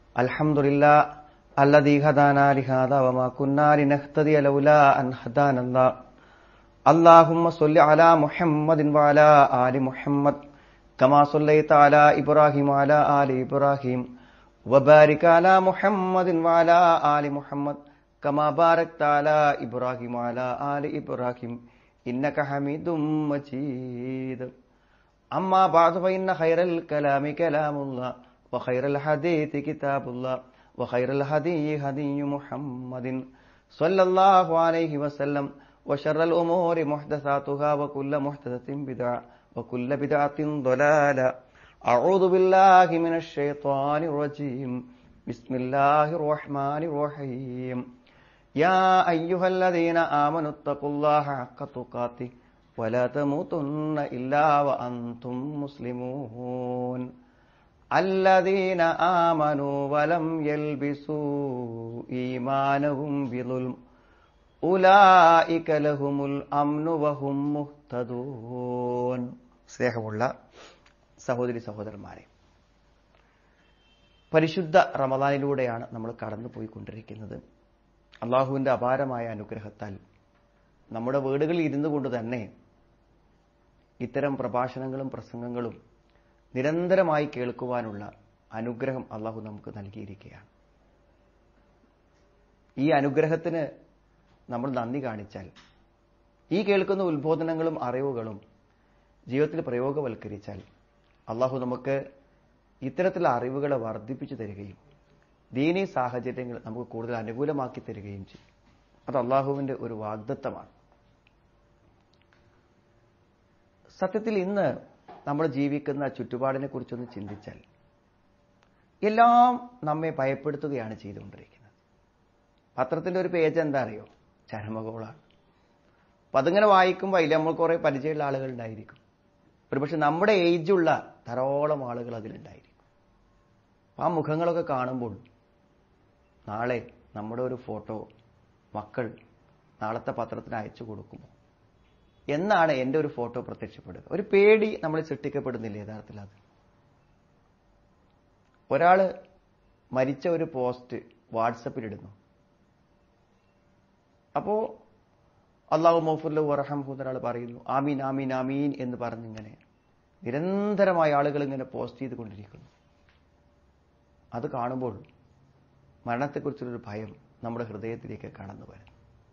الحمد لله الذي هدانا لهذا وما كنا لنهتدي لولا أن هدانا الله اللهم صل على محمد وعلى آل محمد كما صليت على إبراهيم وعلى آل إبراهيم وبارك على محمد وعلى آل محمد كما باركت على إبراهيم وعلى آل إبراهيم إنك حميد مجيد أما بعد فإن خير الكلام كلام الله وخير الحديث كتاب الله وخير الهدي هدي محمد صلى الله عليه وسلم وشر الأمور محدثاتها وكل محدثة بدعة وكل بدعة ضلالة أعوذ بالله من الشيطان الرجيم بسم الله الرحمن الرحيم يا أيها الذين آمنوا اتقوا الله حق تقاته ولا تموتن إلا وأنتم مسلمون الذين آمنوا ولم يلبسوا إيمانهم بظلم أولئك لهم الأمن وهم مهتدون സ്നേഹമുള്ള സഹോദരി സഹോദരന്മാരെ പരിശുദ്ധ റമദാനിലൂടെയാണ് നമ്മൾ കടന്നു പോയിക്കൊണ്ടിരിക്കുന്നത് അള്ളാഹുവിൻ്റെ അപാരമായ അനുഗ്രഹത്താൽ നമ്മുടെ വീടുകളിൽ ഇരുന്നു കൊണ്ട് തന്നെ ഇത്തരം പ്രഭാഷണങ്ങളും പ്രസംഗങ്ങളും നിരന്തരമായി കേൾക്കുവാനുള്ള അനുഗ്രഹം അള്ളാഹു നമുക്ക് നൽകിയിരിക്കുകയാണ് ഈ അനുഗ്രഹത്തിന് നമ്മൾ നന്ദി കാണിച്ചാൽ ഈ കേൾക്കുന്ന ഉത്ബോധനങ്ങളും അറിവുകളും ജീവിതത്തിൽ പ്രയോഗവൽക്കരിച്ചാൽ അള്ളാഹു നമുക്ക് ഇത്തരത്തിലുള്ള അറിവുകളെ വർദ്ധിപ്പിച്ചു തരികയും ദീനീ സാഹചര്യങ്ങൾ നമുക്ക് കൂടുതൽ അനുകൂലമാക്കി തരികയും ചെയ്യും അത് അള്ളാഹുവിൻ്റെ ഒരു വാഗ്ദത്തമാണ് സത്യത്തിൽ ഇന്ന് നമ്മൾ ജീവിക്കുന്ന ചുറ്റുപാടിനെ കുറിച്ചൊന്ന് ചിന്തിച്ചാൽ എല്ലാം നമ്മെ ഭയപ്പെടുത്തുകയാണ് ചെയ്തുകൊണ്ടിരിക്കുന്നത് പത്രത്തിന്റെ ഒരു പേജ് എന്താ അറിയോ ചരമകോളാണ് അപ്പൊ അതിങ്ങനെ വായിക്കുമ്പോൾ അതിൽ നമ്മൾ കുറെ പരിചയമുള്ള ആളുകൾ ഉണ്ടായിരിക്കും ഒരുപക്ഷെ നമ്മുടെ ഏജുള്ള ധാരാളം ആളുകൾ അതിലുണ്ടായിരിക്കും ആ മുഖങ്ങളൊക്കെ കാണുമ്പോൾ നാളെ നമ്മുടെ ഒരു ഫോട്ടോ മക്കൾ നാളത്തെ പത്രത്തിന് അയച്ചു കൊടുക്കുമോ എന്നാണ് എൻ്റെ ഒരു ഫോട്ടോ പ്രത്യക്ഷപ്പെടുക ഒരു പേടി നമ്മൾ സൃഷ്ടിക്കപ്പെടുന്നില്ല യഥാർത്ഥത്തിൽ അത് ഒരാൾ മരിച്ച ഒരു പോസ്റ്റ് വാട്സപ്പിലിടുന്നു അപ്പോ അള്ളാഹു മൗഫുല്ല വറഹം ഒരാൾ പറയുന്നു ആമീൻ ആമീൻ ആമീൻ എന്ന് പറഞ്ഞിങ്ങനെ നിരന്തരമായ ആളുകൾ ഇങ്ങനെ പോസ്റ്റ് ചെയ്തുകൊണ്ടിരിക്കുന്നു അത് കാണുമ്പോൾ മരണത്തെക്കുറിച്ചുള്ളൊരു ഭയം നമ്മുടെ ഹൃദയത്തിലേക്ക് കടന്നു വരുന്നു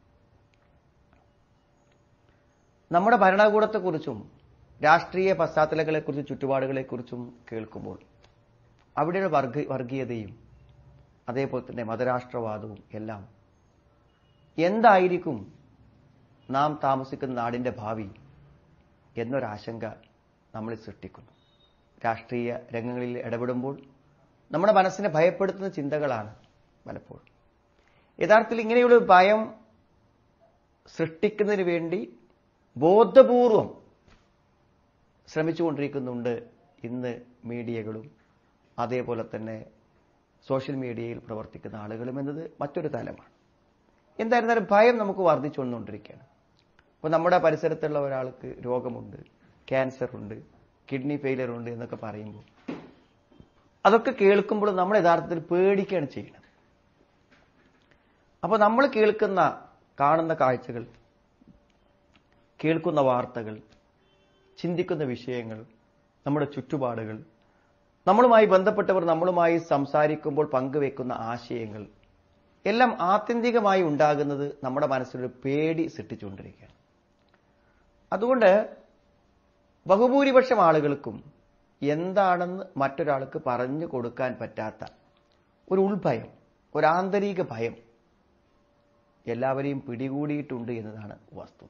നമ്മുടെ ഭരണകൂടത്തെക്കുറിച്ചും രാഷ്ട്രീയ പശ്ചാത്തലങ്ങളെക്കുറിച്ചും ചുറ്റുപാടുകളെക്കുറിച്ചും കേൾക്കുമ്പോൾ അവിടെയുള്ള വർഗ വർഗീയതയും അതേപോലെ തന്നെ മതരാഷ്ട്രവാദവും എല്ലാം എന്തായിരിക്കും നാം താമസിക്കുന്ന നാടിൻ്റെ ഭാവി എന്നൊരാശങ്ക നമ്മളിൽ സൃഷ്ടിക്കുന്നു രാഷ്ട്രീയ രംഗങ്ങളിൽ ഇടപെടുമ്പോൾ നമ്മുടെ മനസ്സിനെ ഭയപ്പെടുത്തുന്ന ചിന്തകളാണ് പലപ്പോഴും യഥാർത്ഥത്തിൽ ഇങ്ങനെയുള്ള ഭയം സൃഷ്ടിക്കുന്നതിന് വേണ്ടി ബോധപൂർവം ശ്രമിച്ചുകൊണ്ടിരിക്കുന്നുണ്ട് ഇന്ന് മീഡിയകളും അതേപോലെ തന്നെ സോഷ്യൽ മീഡിയയിൽ പ്രവർത്തിക്കുന്ന ആളുകളും എന്നത് മറ്റൊരു തലമാണ് എന്തായിരുന്നാലും ഭയം നമുക്ക് വർദ്ധിച്ചു വന്നുകൊണ്ടിരിക്കുകയാണ് അപ്പോൾ നമ്മുടെ പരിസരത്തുള്ള ഒരാൾക്ക് രോഗമുണ്ട് ക്യാൻസർ ഉണ്ട് കിഡ്നി ഫെയിലിയർ ഉണ്ട് എന്നൊക്കെ പറയുമ്പോൾ അതൊക്കെ കേൾക്കുമ്പോൾ നമ്മൾ യഥാർത്ഥത്തിൽ പേടിക്കുകയാണ് ചെയ്യുന്നത് അപ്പോൾ നമ്മൾ കേൾക്കുന്ന കാണുന്ന കാഴ്ചകൾ കേൾക്കുന്ന വാർത്തകൾ ചിന്തിക്കുന്ന വിഷയങ്ങൾ നമ്മുടെ ചുറ്റുപാടുകൾ നമ്മളുമായി ബന്ധപ്പെട്ടവർ നമ്മളുമായി സംസാരിക്കുമ്പോൾ പങ്കുവെക്കുന്ന ആശയങ്ങൾ എല്ലാം ആത്യന്തികമായി ഉണ്ടാകുന്നത് നമ്മുടെ മനസ്സിലൊരു പേടി സൃഷ്ടിച്ചുകൊണ്ടിരിക്കുകയാണ് അതുകൊണ്ട് ബഹുഭൂരിപക്ഷം ആളുകൾക്കും എന്താണെന്ന് മറ്റൊരാൾക്ക് പറഞ്ഞു കൊടുക്കാൻ പറ്റാത്ത ഒരു ഉൾഭയം ഒരു ആന്തരിക ഭയം എല്ലാവരെയും പിടികൂടിയിട്ടുണ്ട് എന്നതാണ് വസ്തുത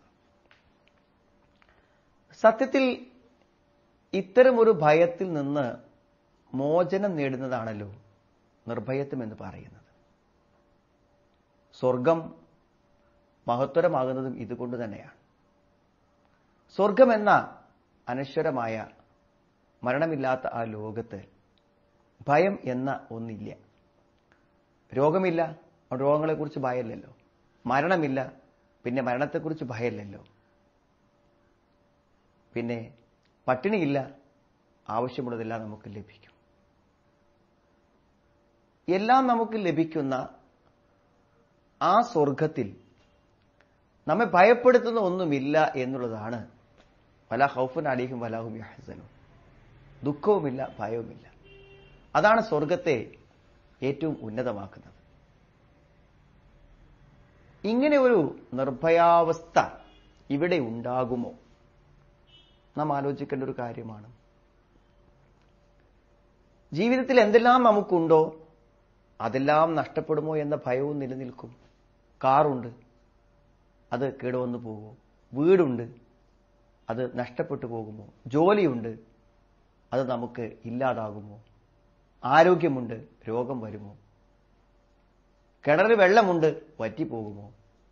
സത്യത്തിൽ ഇത്തരമൊരു ഭയത്തിൽ നിന്ന് മോചനം നേടുന്നതാണല്ലോ നിർഭയത്വം എന്ന് പറയുന്നത് സ്വർഗം മഹത്വരമാകുന്നതും ഇതുകൊണ്ട് തന്നെയാണ് സ്വർഗം എന്ന അനശ്വരമായ മരണമില്ലാത്ത ആ ലോകത്ത് ഭയം എന്ന ഒന്നില്ല രോഗമില്ല രോഗങ്ങളെക്കുറിച്ച് ഭയമില്ലല്ലോ മരണമില്ല പിന്നെ മരണത്തെക്കുറിച്ച് ഭയമില്ലല്ലോ പിന്നെ പട്ടിണിയില്ല ആവശ്യമുള്ളതെല്ലാം നമുക്ക് ലഭിക്കും എല്ലാം നമുക്ക് ലഭിക്കുന്ന ആ സ്വർഗത്തിൽ നമ്മെ ഭയപ്പെടുത്തുന്ന ഒന്നുമില്ല എന്നുള്ളതാണ് വല ഹൗഫുൻ അലിഹും വലാഹും യഹസനും ദുഃഖവുമില്ല ഭയവുമില്ല അതാണ് സ്വർഗത്തെ ഏറ്റവും ഉന്നതമാക്കുന്നത് ഇങ്ങനെ ഒരു നിർഭയാവസ്ഥ ഇവിടെ ഉണ്ടാകുമോ നാം ആലോചിക്കേണ്ട ഒരു കാര്യമാണ് ജീവിതത്തിൽ എന്തെല്ലാം നമുക്കുണ്ടോ അതെല്ലാം നഷ്ടപ്പെടുമോ എന്ന ഭയവും നിലനിൽക്കും കാറുണ്ട് അത് കേടുവന്നു പോകുമോ വീടുണ്ട് അത് നഷ്ടപ്പെട്ടു പോകുമോ ജോലിയുണ്ട് അത് നമുക്ക് ഇല്ലാതാകുമോ ആരോഗ്യമുണ്ട് രോഗം വരുമോ കിണറിൽ വെള്ളമുണ്ട് വറ്റിപ്പോകുമോ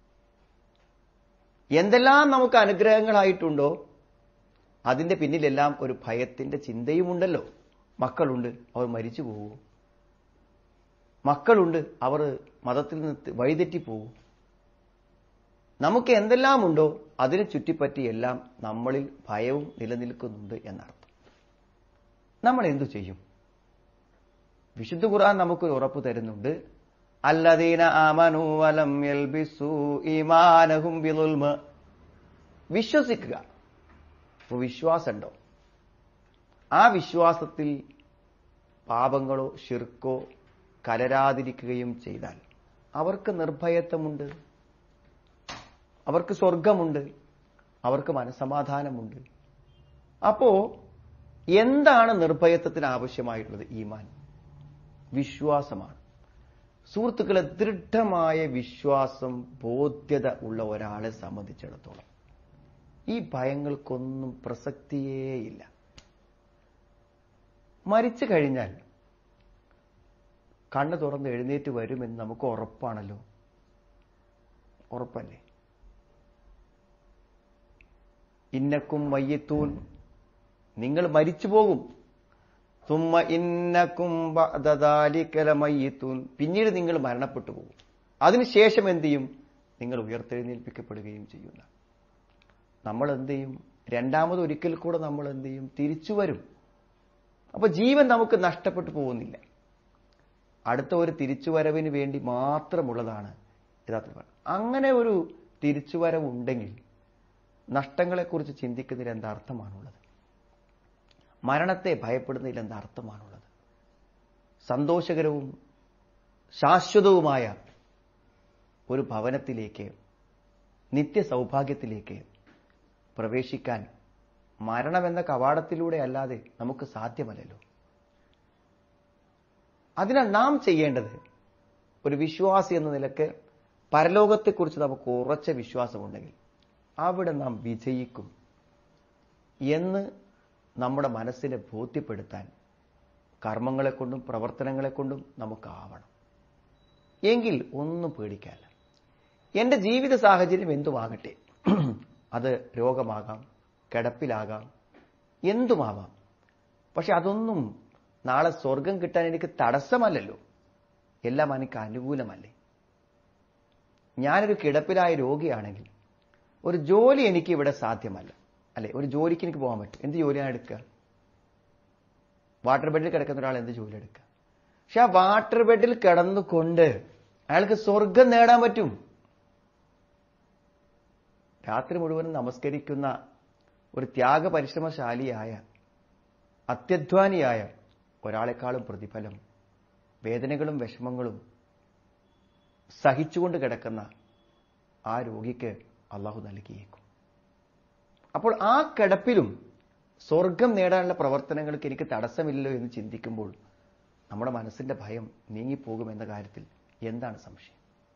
എന്തെല്ലാം നമുക്ക് അനുഗ്രഹങ്ങളായിട്ടുണ്ടോ അതിന്റെ പിന്നിലെല്ലാം ഒരു ഭയത്തിന്റെ ചിന്തയുമുണ്ടല്ലോ മക്കളുണ്ട് അവർ മരിച്ചു പോകുമോ മക്കളുണ്ട് അവർ മതത്തിൽ നിന്ന് വഴിതെറ്റിപ്പോകും നമുക്ക് എന്തെല്ലാം ഉണ്ടോ അതിനെ ചുറ്റിപ്പറ്റി എല്ലാം നമ്മളിൽ ഭയവും നിലനിൽക്കുന്നുണ്ട് എന്നർത്ഥം നമ്മൾ എന്തു ചെയ്യും വിശുദ്ധ ഖുർആൻ നമുക്കൊരു ഉറപ്പ് തരുന്നുണ്ട് അല്ലദീന ആമനു വലം യൽബിസു ഈമാനഹും ബിളുൽമ വിശ്വസിക്കുക അപ്പോൾ വിശ്വാസമുണ്ടോ ആ വിശ്വാസത്തിൽ പാപങ്ങളോ ഷിർക്കോ കലരാതിരിക്കുകയും ചെയ്താൽ അവർക്ക് നിർഭയത്വമുണ്ട് അവർക്ക് സ്വർഗമുണ്ട് അവർക്ക് മനസമാധാനമുണ്ട് അപ്പോ എന്താണ് നിർഭയത്വത്തിന് ആവശ്യമായിട്ടുള്ളത് ഈമാൻ വിശ്വാസമാണ് സുഹൃത്തുക്കളെ ദൃഢമായ വിശ്വാസം ബോധ്യത ഉള്ള ഒരാളെ സംബന്ധിച്ചിടത്തോളം ഈ ഭയങ്ങൾക്കൊന്നും പ്രസക്തിയേയില്ല മരിച്ചു കഴിഞ്ഞാൽ കണ്ണ് തുറന്ന് എഴുന്നേറ്റ് വരുമെന്ന് നമുക്ക് ഉറപ്പാണല്ലോ ഉറപ്പല്ലേ ഇന്നക്കും മയ്യത്തൂൻ നിങ്ങൾ മരിച്ചു പോകും തുമ്മ ഇന്നക്കും ബഅദദാലികല മയ്യത്തൂൻ പിന്നീട് നിങ്ങൾ മരണപ്പെട്ടു പോകും അതിനുശേഷം എന്ത് ചെയ്യും നിങ്ങൾ ഉയർത്തെഴുന്നേൽപ്പിക്കപ്പെടുകയും ചെയ്യുന്ന നമ്മൾ എന്ത് ചെയ്യും രണ്ടാമത് ഒരിക്കൽ കൂടെ നമ്മൾ എന്ത് ചെയ്യും തിരിച്ചു വരും അപ്പൊ ജീവൻ നമുക്ക് നഷ്ടപ്പെട്ടു പോകുന്നില്ല അടുത്ത ഒരു തിരിച്ചുവരവിന് വേണ്ടി മാത്രമുള്ളതാണ് യഥാർത്ഥ അങ്ങനെ ഒരു തിരിച്ചുവരവ് ഉണ്ടെങ്കിൽ നഷ്ടങ്ങളെക്കുറിച്ച് ചിന്തിക്കുന്നതിൽ എന്താ അർത്ഥമാണുള്ളത് മരണത്തെ ഭയപ്പെടുന്നതിൽ എന്താ അർത്ഥമാണുള്ളത് സന്തോഷകരവും ശാശ്വതവുമായ ഒരു ഭവനത്തിലേക്ക് നിത്യസൗഭാഗ്യത്തിലേക്ക് പ്രവേശിക്കാൻ മരണമെന്ന കവാടത്തിലൂടെ അല്ലാതെ നമുക്ക് സാധ്യമല്ലല്ലോ അതിനാൽ നാം ചെയ്യേണ്ടത് ഒരു വിശ്വാസി എന്ന നിലക്ക് പരലോകത്തെക്കുറിച്ച് നമുക്ക് ഉറച്ച വിശ്വാസമുണ്ടെങ്കിൽ അവിടെ നാം വിജയിക്കും എന്ന് നമ്മുടെ മനസ്സിനെ ബോധ്യപ്പെടുത്താൻ കർമ്മങ്ങളെക്കൊണ്ടും പ്രവർത്തനങ്ങളെക്കൊണ്ടും നമുക്കാവണം എങ്കിൽ ഒന്നും പേടിക്കാല്ല എൻ്റെ ജീവിത സാഹചര്യം എന്തുമാകട്ടെ അത് രോഗമാകാം കിടപ്പിലാകാം എന്തുമാവാം പക്ഷെ അതൊന്നും നാളെ സ്വർഗം കിട്ടാൻ എനിക്ക് തടസ്സമല്ലല്ലോ എല്ലാം എനിക്ക് അനുകൂലമല്ലേ ഞാനൊരു കിടപ്പിലായ രോഗിയാണെങ്കിൽ ഒരു ജോലി എനിക്ക് ഇവിടെ സാധ്യമല്ല അല്ലെ ഒരു ജോലിക്ക് എനിക്ക് പോകാൻ പറ്റും എന്ത് ജോലിയാണ് എടുക്കുക വാട്ടർ ബെഡിൽ കിടക്കുന്ന ഒരാൾ എന്ത് ജോലി എടുക്കുക പക്ഷെ ആ വാട്ടർ ബെഡിൽ കിടന്നുകൊണ്ട് അയാൾക്ക് സ്വർഗം നേടാൻ പറ്റും രാത്രി മുഴുവനും നമസ്കരിക്കുന്ന ഒരു ത്യാഗ പരിശ്രമശാലിയായ അത്യധ്വാനിയായ ഒരാളെക്കാളും പ്രതിഫലം വേദനകളും വിഷമങ്ങളും സഹിച്ചുകൊണ്ട് കിടക്കുന്ന ആ രോഗിക്ക് അള്ളാഹു നൽകിയേക്കും അപ്പോൾ ആ കിടപ്പിലും സ്വർഗം നേടാനുള്ള പ്രവർത്തനങ്ങൾക്ക് എനിക്ക് തടസ്സമില്ലല്ലോ എന്ന് ചിന്തിക്കുമ്പോൾ നമ്മുടെ മനസ്സിന്റെ ഭയം നീങ്ങിപ്പോകുമെന്ന കാര്യത്തിൽ എന്താണ് സംശയം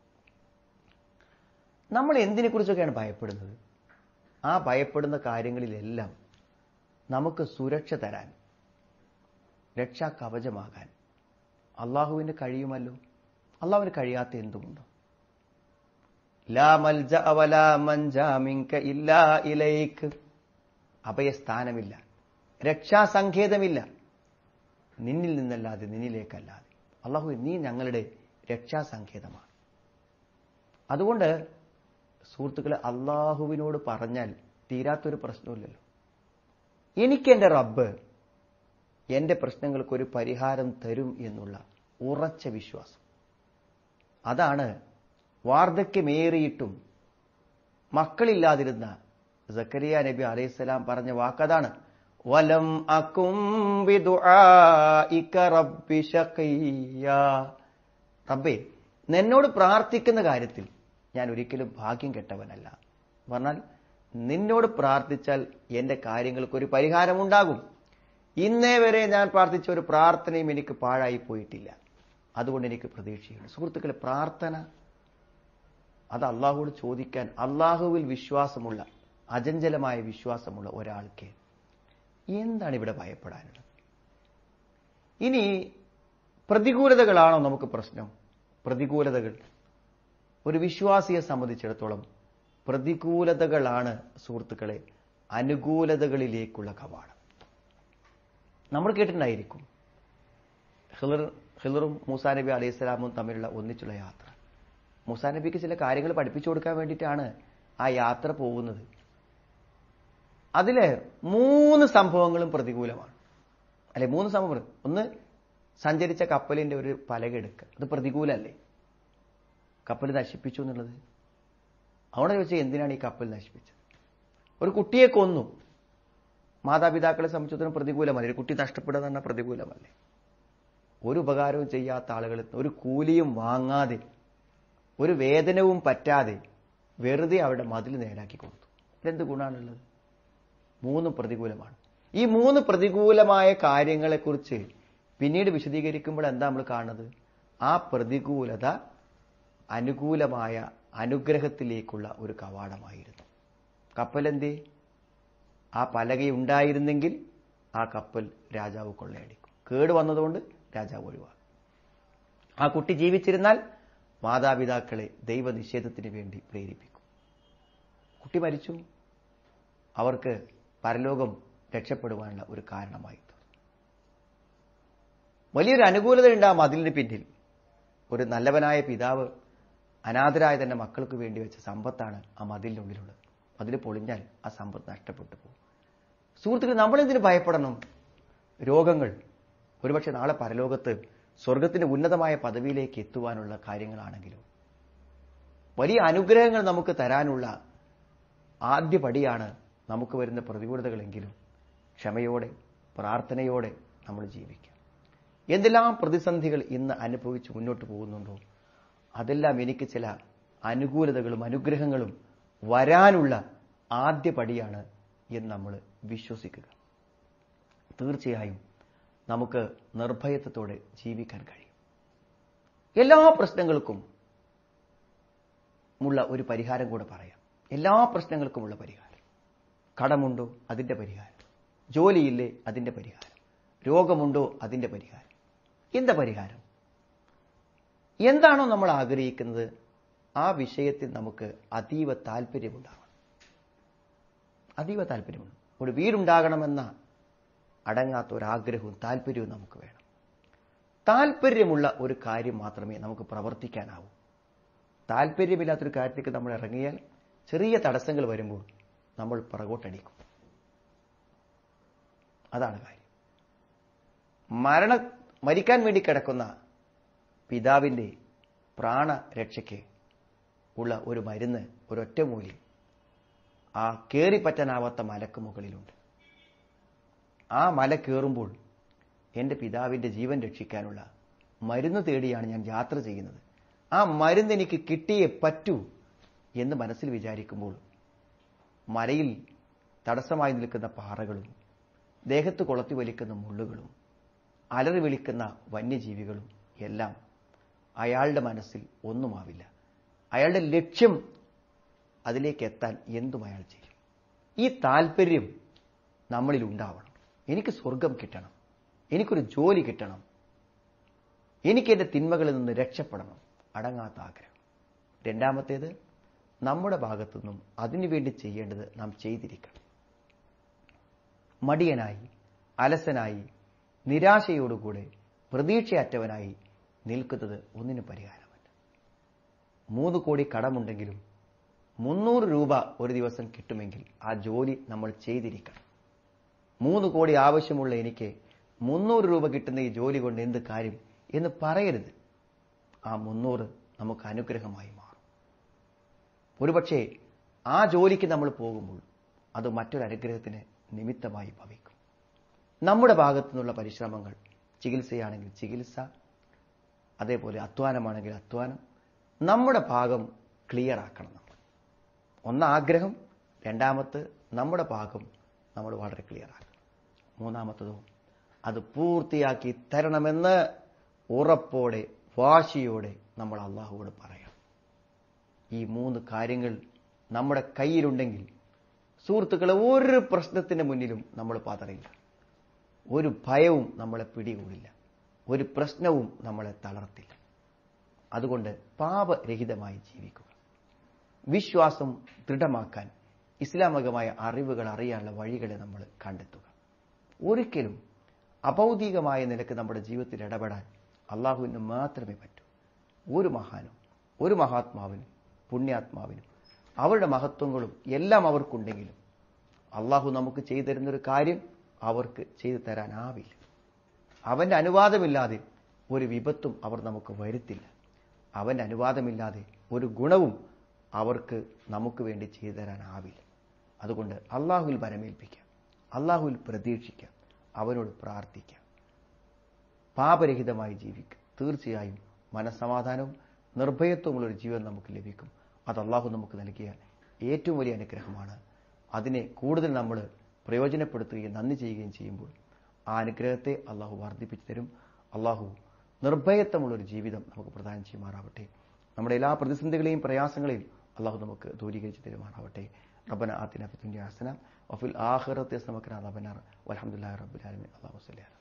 നമ്മൾ എന്തിനെക്കുറിച്ചൊക്കെയാണ് ഭയപ്പെടുന്നത് ആ ഭയപ്പെടുന്ന കാര്യങ്ങളിലെല്ലാം നമുക്ക് സുരക്ഷ തരാൻ രക്ഷാ കവചമാകാൻ അള്ളാഹുവിന് കഴിയുമല്ലോ അള്ളാഹുവിന് കഴിയാത്ത എന്തുമുണ്ടോ ലാ മൽജ അവലാ മഞ്ച മിങ്ക ഇല്ലാ ഇലൈക്ക് അഭയസ്ഥാനമില്ല രക്ഷാസങ്കേതമില്ല നിന്നിൽ നിന്നല്ലാതെ നിന്നിലേക്കല്ലാതെ അള്ളാഹു നീ ഞങ്ങളുടെ രക്ഷാസങ്കേതമാണ് അതുകൊണ്ട് സുഹൃത്തുക്കളെ അള്ളാഹുവിനോട് പറഞ്ഞാൽ തീരാത്തൊരു പ്രശ്നമില്ലല്ലോ എനിക്കെന്റെ റബ്ബ് എന്റെ പ്രശ്നങ്ങൾക്കൊരു പരിഹാരം തരും എന്നുള്ള ഉറച്ച വിശ്വാസം അതാണ് വാർദ്ധക്യമേറിയിട്ടും മക്കളില്ലാതിരുന്ന സക്കരിയ നബി അലൈഹിസ്സലാം പറഞ്ഞ വാക്കതാണ് വലം റബ്ബി ഷഖിയ്യാ റബ്ബേ നിന്നോട് പ്രാർത്ഥിക്കുന്ന കാര്യത്തിൽ ഞാൻ ഒരിക്കലും ഭാഗ്യം കെട്ടവനല്ല പറഞ്ഞാൽ നിന്നോട് പ്രാർത്ഥിച്ചാൽ എന്റെ കാര്യങ്ങൾക്ക് ഒരു പരിഹാരമുണ്ടാകും ഇന്നേ വരെ ഞാൻ പ്രാർത്ഥിച്ച ഒരു പ്രാർത്ഥനയും എനിക്ക് പാഴായി പോയിട്ടില്ല അതുകൊണ്ട് എനിക്ക് പ്രതീക്ഷയുണ്ട് സുഹൃത്തുക്കളെ പ്രാർത്ഥന അത് അള്ളാഹുവോട് ചോദിക്കാൻ അള്ളാഹുവിൽ വിശ്വാസമുള്ള അചഞ്ചലമായ വിശ്വാസമുള്ള ഒരാൾക്ക് എന്താണ് ഇവിടെ ഭയപ്പെടാനുള്ളത് ഇനി പ്രതികൂലതകളാണോ നമുക്ക് പ്രശ്നം പ്രതികൂലതകൾ ഒരു വിശ്വാസിയെ സംബന്ധിച്ചിടത്തോളം പ്രതികൂലതകളാണ് സുഹൃത്തുക്കളെ അനുകൂലതകളിലേക്കുള്ള കവാടം നമ്മൾ കേട്ടിട്ടുണ്ടായിരിക്കും ഹിളർ ഹിളറും മൂസാ നബി അലൈഹി സ്വലാമും തമ്മിലുള്ള ഒന്നിച്ചുള്ള യാത്ര മൂസാ നബിക്ക് ചില കാര്യങ്ങൾ പഠിപ്പിച്ചു കൊടുക്കാൻ വേണ്ടിയിട്ടാണ് ആ യാത്ര പോകുന്നത് അതില് മൂന്ന് സംഭവങ്ങളും പ്രതികൂലമാണ് അല്ലെ മൂന്ന് സംഭവങ്ങൾ ഒന്ന് സഞ്ചരിച്ച കപ്പലിന്റെ ഒരു പലക എടുക്കുക അത് പ്രതികൂലല്ലേ കപ്പൽ നശിപ്പിച്ചു എന്നുള്ളത് അവിടെ ചോദിച്ചാൽ എന്തിനാണ് ഈ കപ്പൽ നശിപ്പിച്ചത് ഒരു കുട്ടിയെ കൊന്നു മാതാപിതാക്കളെ സംബന്ധിച്ചിടത്തോളം പ്രതികൂലമല്ലേ ഒരു കുട്ടി നഷ്ടപ്പെടുക തന്നെ പ്രതികൂലമല്ലേ ഒരു ഉപകാരവും ചെയ്യാത്ത ആളുകൾ ഒരു കൂലിയും വാങ്ങാതെ ഒരു വേതനവും പറ്റാതെ വെറുതെ അവിടെ മതിൽ നേരാക്കി കൊടുത്തു ഇതെന്ത് ഗുണമാണുള്ളത് മൂന്നും പ്രതികൂലമാണ് ഈ മൂന്ന് പ്രതികൂലമായ കാര്യങ്ങളെക്കുറിച്ച് പിന്നീട് വിശദീകരിക്കുമ്പോൾ എന്താ നമ്മൾ കാണുന്നത് ആ പ്രതികൂലത അനുകൂലമായ അനുഗ്രഹത്തിലേക്കുള്ള ഒരു കവാടമായിരുന്നു കപ്പലെന്തേ ആ പലകയുണ്ടായിരുന്നെങ്കിൽ ആ കപ്പൽ രാജാവ് കൊള്ളയടിക്കും കേട് വന്നതുകൊണ്ട് രാജാവ് ഒഴിവാക്കും ആ കുട്ടി ജീവിച്ചിരുന്നാൽ മാതാപിതാക്കളെ ദൈവനിഷേധത്തിന് വേണ്ടി പ്രേരിപ്പിക്കും കുട്ടി മരിച്ചു അവർക്ക് പരലോകം രക്ഷപ്പെടുവാനുള്ള ഒരു കാരണമായി വലിയൊരു അനുകൂലതയുണ്ട് ആ മതിലിന് പിന്നിൽ ഒരു നല്ലവനായ പിതാവ് അനാഥരായ തന്റെ മക്കൾക്ക് വേണ്ടി വെച്ച സമ്പത്താണ് ആ മതിലിൻ്റെ ഉള്ളിലുള്ളത് മതിൽ പൊളിഞ്ഞാൽ ആ സമ്പത്ത് നഷ്ടപ്പെട്ടു പോകും സുഹൃത്തുക്കൾ നമ്മളെന്തിനു ഭയപ്പെടണം രോഗങ്ങൾ ഒരുപക്ഷെ നാളെ പരലോകത്ത് സ്വർഗത്തിന്റെ ഉന്നതമായ പദവിയിലേക്ക് എത്തുവാനുള്ള കാര്യങ്ങളാണെങ്കിലും വലിയ അനുഗ്രഹങ്ങൾ നമുക്ക് തരാനുള്ള ആദ്യ പടിയാണ് നമുക്ക് വരുന്ന പ്രതികൂലതകളെങ്കിലും ക്ഷമയോടെ പ്രാർത്ഥനയോടെ നമ്മൾ ജീവിക്കുക എന്തെല്ലാം പ്രതിസന്ധികൾ ഇന്ന് അനുഭവിച്ച് മുന്നോട്ട് പോകുന്നുണ്ടോ അതെല്ലാം എനിക്ക് ചില അനുകൂലതകളും അനുഗ്രഹങ്ങളും വരാനുള്ള ആദ്യ പടിയാണ് എന്ന് നമ്മൾ വിശ്വസിക്കുക തീർച്ചയായും നമുക്ക് നിർഭയത്വത്തോടെ ജീവിക്കാൻ കഴിയും എല്ലാ പ്രശ്നങ്ങൾക്കും ഉള്ള ഒരു പരിഹാരം കൂടെ പറയാം എല്ലാ പ്രശ്നങ്ങൾക്കുമുള്ള പരിഹാരം കടമുണ്ടോ അതിന്റെ പരിഹാരം ജോലിയില്ലേ അതിന്റെ പരിഹാരം രോഗമുണ്ടോ അതിന്റെ പരിഹാരം എന്താ പരിഹാരം എന്താണോ നമ്മൾ ആഗ്രഹിക്കുന്നത് ആ വിഷയത്തിൽ നമുക്ക് അതീവ താല്പര്യമുണ്ടാവണം അതീവ താല്പര്യമുണ്ട് ഒരു വീടുണ്ടാകണമെന്ന അടങ്ങാത്ത ഒരാഗ്രഹവും താല്പര്യവും നമുക്ക് വേണം താല്പര്യമുള്ള ഒരു കാര്യം മാത്രമേ നമുക്ക് പ്രവർത്തിക്കാനാവൂ താല്പര്യമില്ലാത്തൊരു കാര്യത്തേക്ക് നമ്മൾ ഇറങ്ങിയാൽ ചെറിയ തടസ്സങ്ങൾ വരുമ്പോൾ നമ്മൾ പുറകോട്ടടിക്കും അതാണ് കാര്യം മരണ മരിക്കാൻ വേണ്ടി കിടക്കുന്ന പിതാവിന്റെ പ്രാണരക്ഷയ്ക്ക് ഉള്ള ഒരു മരുന്ന് ഒരൊറ്റമൂലി ആ കയറിപ്പറ്റാനാവാത്ത മലക്ക് മുകളിലുണ്ട് ആ മല കയറുമ്പോൾ എൻ്റെ പിതാവിൻ്റെ ജീവൻ രക്ഷിക്കാനുള്ള മരുന്ന് തേടിയാണ് ഞാൻ യാത്ര ചെയ്യുന്നത് ആ മരുന്ന് എനിക്ക് കിട്ടിയേ പറ്റൂ എന്ന് മനസ്സിൽ വിചാരിക്കുമ്പോൾ മലയിൽ തടസ്സമായി നിൽക്കുന്ന പാറകളും ദേഹത്ത് കൊളത്തി വലിക്കുന്ന മുള്ളുകളും അലറി വിളിക്കുന്ന വന്യജീവികളും എല്ലാം അയാളുടെ മനസ്സിൽ ഒന്നുമാവില്ല അയാളുടെ ലക്ഷ്യം അതിലേക്ക് എത്താൻ എന്തും അയാൾ ചെയ്യും ഈ താല്പര്യം നമ്മളിൽ ഉണ്ടാവണം എനിക്ക് സ്വർഗം കിട്ടണം എനിക്കൊരു ജോലി കിട്ടണം എനിക്ക് എൻ്റെ തിന്മകളിൽ നിന്ന് രക്ഷപ്പെടണം അടങ്ങാത്ത ആഗ്രഹം രണ്ടാമത്തേത് നമ്മുടെ ഭാഗത്തുനിന്നും അതിനുവേണ്ടി ചെയ്യേണ്ടത് നാം ചെയ്തിരിക്കണം മടിയനായി അലസനായി നിരാശയോടുകൂടെ പ്രതീക്ഷയറ്റവനായി നിൽക്കുന്നത് ഒന്നിനും പരിഹാരമല്ല മൂന്ന് കോടി കടമുണ്ടെങ്കിലും മുന്നൂറ് രൂപ ഒരു ദിവസം കിട്ടുമെങ്കിൽ ആ ജോലി നമ്മൾ ചെയ്തിരിക്കണം മൂന്ന് കോടി ആവശ്യമുള്ള എനിക്ക് മുന്നൂറ് രൂപ കിട്ടുന്ന ഈ ജോലി കൊണ്ട് എന്ത് കാര്യം എന്ന് പറയരുത് ആ മുന്നൂറ് നമുക്ക് അനുഗ്രഹമായി മാറും ഒരുപക്ഷെ ആ ജോലിക്ക് നമ്മൾ പോകുമ്പോൾ അത് മറ്റൊരു അനുഗ്രഹത്തിന് നിമിത്തമായി ഭവിക്കും നമ്മുടെ ഭാഗത്തു നിന്നുള്ള പരിശ്രമങ്ങൾ ചികിത്സയാണെങ്കിൽ ചികിത്സ അതേപോലെ അധ്വാനമാണെങ്കിൽ അധ്വാനം നമ്മുടെ ഭാഗം ക്ലിയർ ആക്കണം നമ്മൾ ഒന്ന് ആഗ്രഹം രണ്ടാമത്ത് നമ്മുടെ ഭാഗം നമ്മൾ വളരെ ക്ലിയർ ആക്കണം മൂന്നാമത്തതോ അത് പൂർത്തിയാക്കി തരണമെന്ന് ഉറപ്പോടെ വാശിയോടെ നമ്മൾ അള്ളാഹുവോട് പറയണം ഈ മൂന്ന് കാര്യങ്ങൾ നമ്മുടെ കയ്യിലുണ്ടെങ്കിൽ സുഹൃത്തുക്കളെ ഒരു പ്രശ്നത്തിന്റെ മുന്നിലും നമ്മൾ പതറില്ല ഒരു ഭയവും നമ്മളെ പിടികൂടില്ല ഒരു പ്രശ്നവും നമ്മളെ തളർത്തില്ല അതുകൊണ്ട് പാപരഹിതമായി ജീവിക്കുക വിശ്വാസം ദൃഢമാക്കാൻ ഇസ്ലാമികമായ അറിവുകൾ അറിയാനുള്ള വഴികളെ നമ്മൾ കണ്ടെത്തുക ഒരിക്കലും അഭൗതികമായ നിലക്ക് നമ്മുടെ ജീവിതത്തിൽ ഇടപെടാൻ അള്ളാഹുവിന് മാത്രമേ പറ്റൂ ഒരു മഹാനും ഒരു മഹാത്മാവിനും പുണ്യാത്മാവിനും അവരുടെ മഹത്വങ്ങളും എല്ലാം അവർക്കുണ്ടെങ്കിലും അള്ളാഹു നമുക്ക് ചെയ്തു തരുന്നൊരു കാര്യം അവർക്ക് ചെയ്തു തരാനാവില്ല അവന്റെ അനുവാദമില്ലാതെ ഒരു വിപത്തും അവർ നമുക്ക് വരുത്തില്ല അവന്റെ അനുവാദമില്ലാതെ ഒരു ഗുണവും അവർക്ക് നമുക്ക് വേണ്ടി ചെയ്തു തരാനാവില്ല അതുകൊണ്ട് അള്ളാഹുവിൽ വരമേൽപ്പിക്കാം അള്ളാഹുവിൽ പ്രതീക്ഷിക്കാം അവനോട് പ്രാർത്ഥിക്കാം പാപരഹിതമായി ജീവിക്കുക തീർച്ചയായും മനസ്സമാധാനവും നിർഭയത്വമുള്ള ഒരു ജീവൻ നമുക്ക് ലഭിക്കും അത് അള്ളാഹു നമുക്ക് നൽകിയ ഏറ്റവും വലിയ അനുഗ്രഹമാണ് അതിനെ കൂടുതൽ നമ്മൾ പ്രയോജനപ്പെടുത്തുകയും നന്ദി ചെയ്യുകയും ചെയ്യുമ്പോൾ ആ അനുഗ്രഹത്തെ അള്ളാഹു വർദ്ധിപ്പിച്ചു തരും അള്ളാഹു നിർഭയത്വമുള്ളൊരു ജീവിതം നമുക്ക് പ്രദാനം ചെയ്യുമാറാവട്ടെ നമ്മുടെ എല്ലാ പ്രതിസന്ധികളെയും പ്രയാസങ്ങളെയും അള്ളാഹു നമുക്ക് ദൂരീകരിച്ച് തരുമാറാവട്ടെ റബ്ബന ആത്തിന ഫി ദുനിയ ഹസന വഫിൽ ആഖിറതി ഹസന വഖിന അദാബന്നാർ വൽഹംദുലില്ലാഹി റബ്ബിൽ ആലമീൻ അല്ലാഹു സ്വല്ലി അലാ